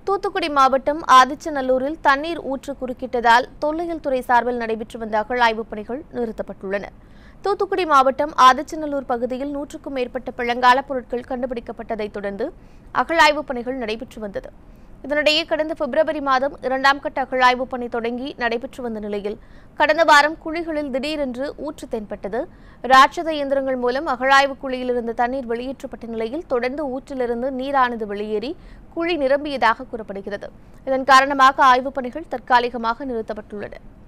தூத்துக்குடி மாவட்டம் ஆதிச்சநல்லூரில் தண்ணீர் ஊற்று குறுக்கிட்டதால் தொல்லியல் துறை சார்பில் நடைபெற்று வந்த அகழாய்வுப் பணிகள் நிறுத்தப்பட்டுள்ளன தூத்துக்குடி மாவட்டம் ஆதிச்சநல்லூர் பகுதியில் நூற்றுக்கும் மேற்பட்ட பழங்கால பொருட்கள் கண்டுபிடிக்கப்பட்டதைத் தொடர்ந்து அகழாய்வுப் பணிகள் நடைபெற்று வந்தது இதனிடையே கடந்த பிப்ரவரி மாதம் இரண்டாம் கட்ட அகழாய்வுப் பணி தொடங்கி நடைபெற்று வந்த நிலையில் கடந்த வாரம் குழிகளில் திடீரென்று ஊற்று தென்பட்டது ராட்சத இயந்திரங்கள் மூலம் அகழாய்வு குழியில் இருந்த தண்ணீர் வெளியேற்றப்பட்ட நிலையில் தொடர்ந்து ஊற்றிலிருந்து நீரானது வெளியேறி குழி நிரம்பியதாக கூறப்படுகிறது இதன் காரணமாக ஆய்வுப் பணிகள் தற்காலிகமாக நிறுத்தப்பட்டுள்ளன